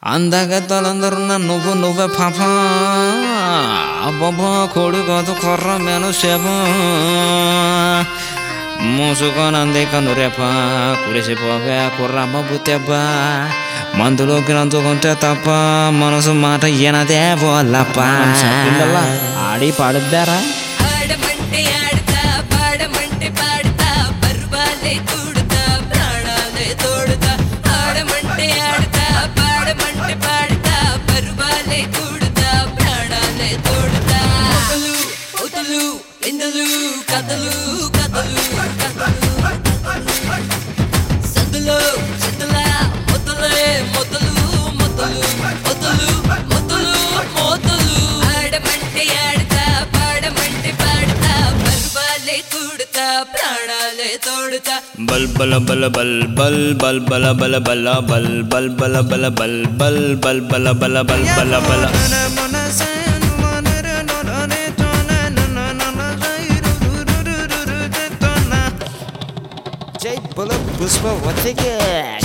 అందాక తలందరూ నువ్వు నువ్వే పాప అబ్బబ్బా కోడి కాదు కొర్ర మేను సేప మూసుకొని అందే కన్ను రేప కురిసిపోవే కుర్రమ్మ బుత్తెబ్బా మందులోకి నంచుకుంటే తప్ప మనసు మాట ఈనదే పోలప్ప పిల్లల్లా ఆడి పాడుద్దారా ఆడమంటే ఆడతా పాడమంటే పాడతా పర్వాలే కూడుతా ప్రాణాలే తోడుతా ఆడమంటే ఆడతా పాడమంటే పాడతా పర్వాలే కూడుతా ప్రాణాలే తోడుతా మొక్కలు ఉతులు ఎండలు కథలు కథలు కథలు సందులో చింతల మొదలే మొదలు మొదలు మొదలు మొదలు మొదలు ఆడమంటే ఆడతా పాడమంటే పాడతా పర్వాలే కూడుతా ప్రాణాలే తోడుతా బల్ బల బల బల్ బల్ బల్ బల బల బల బల్ బల్ బల బల బల్ బల్ బల్ బల బల బల్ బల బల జై బుల పుష్ప వతికే